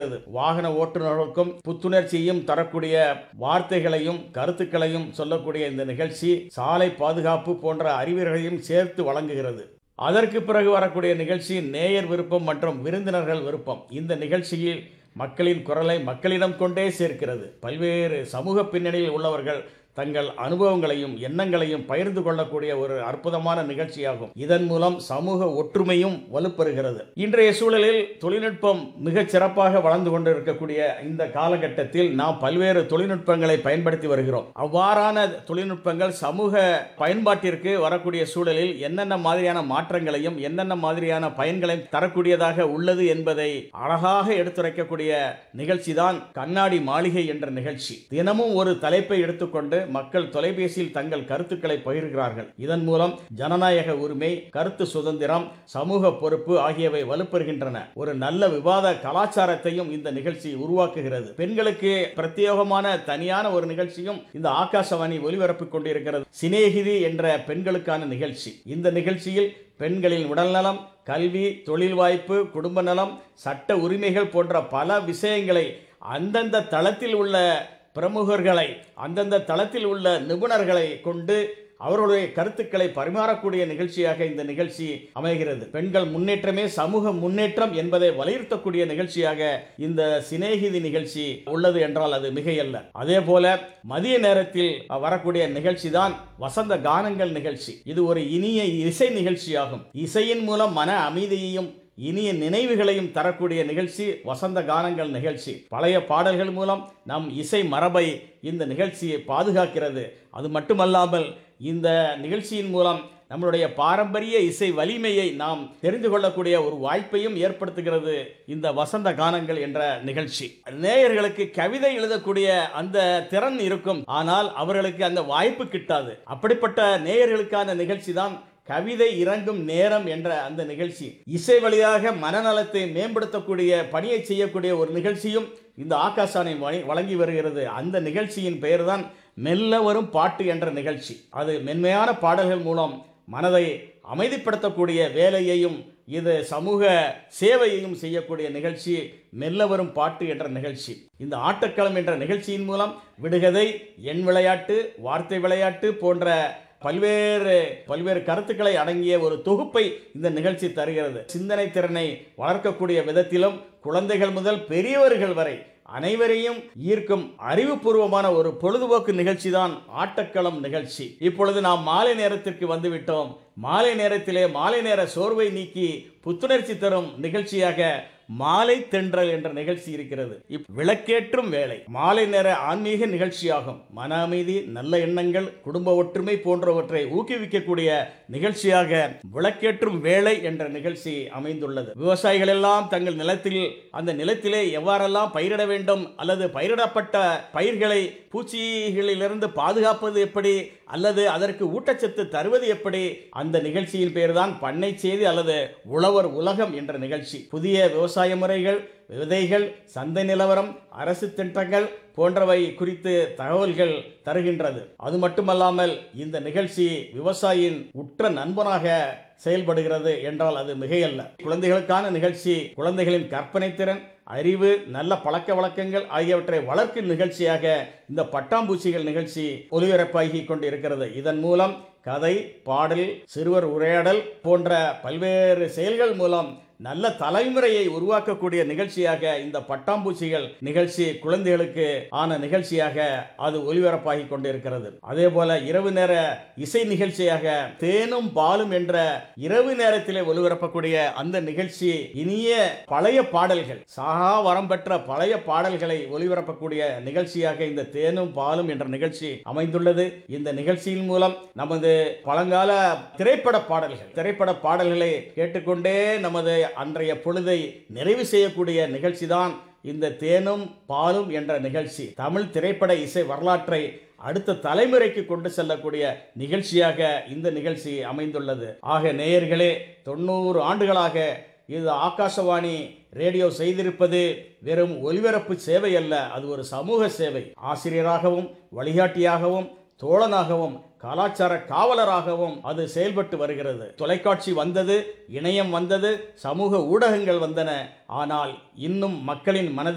வருகிறது வாகன ஓட்டுநர்களுக்கும் புத்துணர்ச்சியும் தரக்கூடிய வார்த்தைகளையும் கருத்துக்களையும் சொல்லக்கூடிய இந்த நிகழ்ச்சி சாலை பாதுகாப்பு போன்ற அறிவுரைகளையும் சேர்த்து வழங்குகிறது அதற்கு பிறகு வரக்கூடிய நிகழ்ச்சி நேயர் விருப்பம் மற்றும் விருந்தினர்கள் விருப்பம் இந்த நிகழ்ச்சியில் மக்களின் குரலை மக்களிடம் கொண்டே சேர்க்கிறது பல்வேறு சமூக பின்னணியில் உள்ளவர்கள் தங்கள் அனுபவங்களையும் எண்ணங்களையும் பகிர்ந்து கொள்ளக்கூடிய ஒரு அற்புதமான நிகழ்ச்சியாகும் இதன் மூலம் சமூக ஒற்றுமையும் வலுப்பெறுகிறது இன்றைய சூழலில் தொழில்நுட்பம் மிகச் சிறப்பாக வளர்ந்து கொண்டிருக்கக்கூடிய இந்த காலகட்டத்தில் நாம் பல்வேறு தொழில்நுட்பங்களை பயன்படுத்தி வருகிறோம் அவ்வாறான தொழில்நுட்பங்கள் சமூக பயன்பாட்டிற்கு வரக்கூடிய சூழலில் என்னென்ன மாதிரியான மாற்றங்களையும் என்னென்ன மாதிரியான பயன்களையும் தரக்கூடியதாக உள்ளது என்பதை அழகாக எடுத்துரைக்கக்கூடிய நிகழ்ச்சி தான் கண்ணாடி மாளிகை என்ற நிகழ்ச்சி தினமும் ஒரு தலைப்பை எடுத்துக்கொண்டு மக்கள் தொலைபேசியில் தங்கள் கருத்துக்களை பகிர்கிறார்கள் இதன் மூலம் ஜனநாயக உரிமை கருத்து சுதந்திரம் சமூக பொறுப்பு ஆகியவை வலுப்பெறுகின்றன ஒரு நல்ல விவாத கலாச்சாரத்தையும் இந்த நிகழ்ச்சி உருவாக்குகிறது பெண்களுக்கு பிரத்யேகமான தனியான ஒரு நிகழ்ச்சியும் இந்த ஆகாசவாணி ஒலிபரப்பு கொண்டிருக்கிறது சிநேகிதி என்ற பெண்களுக்கான நிகழ்ச்சி இந்த நிகழ்ச்சியில் பெண்களின் உடல்நலம் கல்வி தொழில் வாய்ப்பு குடும்ப நலம் சட்ட உரிமைகள் போன்ற பல விஷயங்களை அந்தந்த தளத்தில் உள்ள பிரமுகர்களை அந்தந்த தளத்தில் உள்ள நிபுணர்களை கொண்டு அவர்களுடைய கருத்துக்களை பரிமாறக்கூடிய நிகழ்ச்சியாக இந்த நிகழ்ச்சி அமைகிறது பெண்கள் முன்னேற்றமே சமூக முன்னேற்றம் என்பதை வலியுறுத்தக்கூடிய நிகழ்ச்சியாக இந்த சிநேகிதி நிகழ்ச்சி உள்ளது என்றால் அது மிகையல்ல அதே போல மதிய நேரத்தில் வரக்கூடிய நிகழ்ச்சி தான் வசந்த கானங்கள் நிகழ்ச்சி இது ஒரு இனிய இசை நிகழ்ச்சியாகும் இசையின் மூலம் மன அமைதியையும் இனிய நினைவுகளையும் தரக்கூடிய நிகழ்ச்சி வசந்த கானங்கள் நிகழ்ச்சி பழைய பாடல்கள் மூலம் நம் இசை மரபை இந்த நிகழ்ச்சியை பாதுகாக்கிறது அது மட்டுமல்லாமல் இந்த நிகழ்ச்சியின் மூலம் நம்மளுடைய பாரம்பரிய இசை வலிமையை நாம் தெரிந்து கொள்ளக்கூடிய ஒரு வாய்ப்பையும் ஏற்படுத்துகிறது இந்த வசந்த கானங்கள் என்ற நிகழ்ச்சி நேயர்களுக்கு கவிதை எழுதக்கூடிய அந்த திறன் இருக்கும் ஆனால் அவர்களுக்கு அந்த வாய்ப்பு கிட்டாது அப்படிப்பட்ட நேயர்களுக்கான நிகழ்ச்சி தான் கவிதை இறங்கும் நேரம் என்ற அந்த நிகழ்ச்சி இசை வழியாக மனநலத்தை மேம்படுத்தக்கூடிய பணியை செய்யக்கூடிய ஒரு நிகழ்ச்சியும் இந்த ஆகாசானை வழங்கி வருகிறது அந்த நிகழ்ச்சியின் பெயர் தான் மெல்ல வரும் பாட்டு என்ற நிகழ்ச்சி அது மென்மையான பாடல்கள் மூலம் மனதை அமைதிப்படுத்தக்கூடிய வேலையையும் இது சமூக சேவையையும் செய்யக்கூடிய நிகழ்ச்சி மெல்ல வரும் பாட்டு என்ற நிகழ்ச்சி இந்த ஆட்டக்களம் என்ற நிகழ்ச்சியின் மூலம் விடுகதை எண் விளையாட்டு வார்த்தை விளையாட்டு போன்ற பல்வேறு பல்வேறு கருத்துக்களை அடங்கிய ஒரு தொகுப்பை இந்த நிகழ்ச்சி தருகிறது சிந்தனை திறனை வளர்க்கக்கூடிய விதத்திலும் குழந்தைகள் முதல் பெரியவர்கள் வரை அனைவரையும் ஈர்க்கும் அறிவுபூர்வமான ஒரு பொழுதுபோக்கு நிகழ்ச்சி தான் ஆட்டக்களம் நிகழ்ச்சி இப்பொழுது நாம் மாலை நேரத்திற்கு வந்துவிட்டோம் மாலை நேரத்திலே மாலை நேர சோர்வை நீக்கி புத்துணர்ச்சி தரும் நிகழ்ச்சியாக மாலை தென்றல் என்ற நிகழ்ச்சி இருக்கிறது இப் விளக்கேற்றும் வேலை மாலை நேர ஆன்மீக நிகழ்ச்சியாகும் மன அமைதி நல்ல எண்ணங்கள் குடும்ப ஒற்றுமை போன்றவற்றை ஊக்குவிக்கக்கூடிய நிகழ்ச்சியாக விளக்கேற்றும் வேலை என்ற நிகழ்ச்சி அமைந்துள்ளது விவசாயிகள் எல்லாம் தங்கள் நிலத்தில் அந்த நிலத்திலே எவ்வாறெல்லாம் பயிரிட வேண்டும் அல்லது பயிரிடப்பட்ட பயிர்களை பூச்சிகளிலிருந்து பாதுகாப்பது எப்படி அல்லது அதற்கு ஊட்டச்சத்து தருவது எப்படி அந்த நிகழ்ச்சியின் பேர் தான் பண்ணை செய்தி அல்லது உழவர் உலகம் என்ற நிகழ்ச்சி புதிய விவசாய முறைகள் விதைகள் சந்தை நிலவரம் அரசு திட்டங்கள் போன்றவை குறித்து தகவல்கள் தருகின்றது அது மட்டுமல்லாமல் இந்த நிகழ்ச்சி விவசாயியின் உற்ற நண்பனாக செயல்படுகிறது என்றால் அது மிகையல்ல குழந்தைகளுக்கான நிகழ்ச்சி குழந்தைகளின் கற்பனை திறன் அறிவு நல்ல பழக்க வழக்கங்கள் ஆகியவற்றை வளர்க்கும் நிகழ்ச்சியாக இந்த பட்டாம்பூச்சிகள் நிகழ்ச்சி ஒலிபரப்பாகி கொண்டு இருக்கிறது இதன் மூலம் கதை பாடல் சிறுவர் உரையாடல் போன்ற பல்வேறு செயல்கள் மூலம் நல்ல தலைமுறையை உருவாக்கக்கூடிய நிகழ்ச்சியாக இந்த பட்டாம்பூச்சிகள் நிகழ்ச்சி குழந்தைகளுக்கு ஆன நிகழ்ச்சியாக அது ஒலிபரப்பாகி கொண்டிருக்கிறது அதே போல இரவு நேர இசை நிகழ்ச்சியாக தேனும் பாலும் என்ற இரவு நேரத்திலே ஒலிபரப்பக்கூடிய அந்த நிகழ்ச்சி இனிய பழைய பாடல்கள் சாகா வரம் பெற்ற பழைய பாடல்களை ஒலிபரப்பக்கூடிய நிகழ்ச்சியாக இந்த தேனும் பாலும் என்ற நிகழ்ச்சி அமைந்துள்ளது இந்த நிகழ்ச்சியின் மூலம் நமது பழங்கால திரைப்பட பாடல்கள் திரைப்பட பாடல்களை கேட்டுக்கொண்டே நமது அன்றைய பொழுதை நிறைவு செய்யக்கூடிய நிகழ்ச்சி தான் இந்த தேனும் பாலும் என்ற நிகழ்ச்சி தமிழ் திரைப்பட இசை வரலாற்றை அடுத்த தலைமுறைக்கு கொண்டு செல்லக்கூடிய நிகழ்ச்சியாக இந்த நிகழ்ச்சி அமைந்துள்ளது ஆக நேயர்களே தொண்ணூறு ஆண்டுகளாக இது ஆகாசவாணி ரேடியோ செய்திருப்பது வெறும் ஒலிபரப்பு சேவை அல்ல அது ஒரு சமூக சேவை ஆசிரியராகவும் வழிகாட்டியாகவும் தோழனாகவும் கலாச்சார காவலராகவும் அது செயல்பட்டு வருகிறது தொலைக்காட்சி வந்தது இணையம் வந்தது சமூக ஊடகங்கள் வந்தன ஆனால் இன்னும் மக்களின் மனதில்